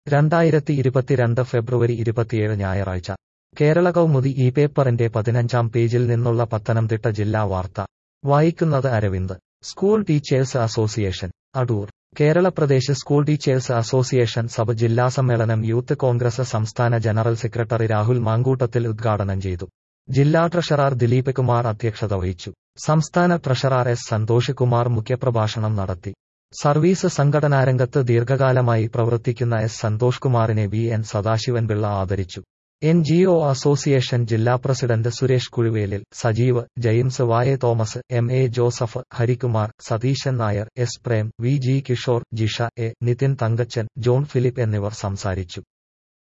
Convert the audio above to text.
രണ്ടായിരത്തി ഇരുപത്തിരണ്ട് ഫെബ്രുവരി ഇരുപത്തിയേഴ് ഞായറാഴ്ച കേരള കൗമുദി ഈ പേപ്പറിന്റെ പതിനഞ്ചാം പേജിൽ നിന്നുള്ള പത്തനംതിട്ട ജില്ലാ വാർത്ത വായിക്കുന്നത് Aravind school teachers association Adoor Kerala Pradesh school teachers association sub ജില്ലാ സമ്മേളനം യൂത്ത് കോൺഗ്രസ് സംസ്ഥാന ജനറൽ സെക്രട്ടറി രാഹുൽ മാങ്കൂട്ടത്തിൽ ഉദ്ഘാടനം ചെയ്തു ജില്ലാ ട്രഷറർ ദിലീപ് കുമാർ അധ്യക്ഷത വഹിച്ചു സംസ്ഥാന ട്രഷറർ എസ് സന്തോഷ് കുമാർ മുഖ്യപ്രഭാഷണം നടത്തി സർവീസ് സംഘടനാരംഗത്ത് ദീർഘകാലമായി പ്രവർത്തിക്കുന്ന എസ് സന്തോഷ് കുമാറിനെ വി എൻ സദാശിവൻ പിള്ള ആദരിച്ചു എൻ ജി ഒ അസോസിയേഷൻ ജില്ലാ പ്രസിഡന്റ് സുരേഷ് കുഴുവേലിൽ സജീവ് ജെയിംസ് വായെ Thomas M A Joseph Harikumar Satheesan Nair S Prem V G Kishore Jisha A Nithin Thankachan John Philip എന്നിവർ സംസാരിച്ചു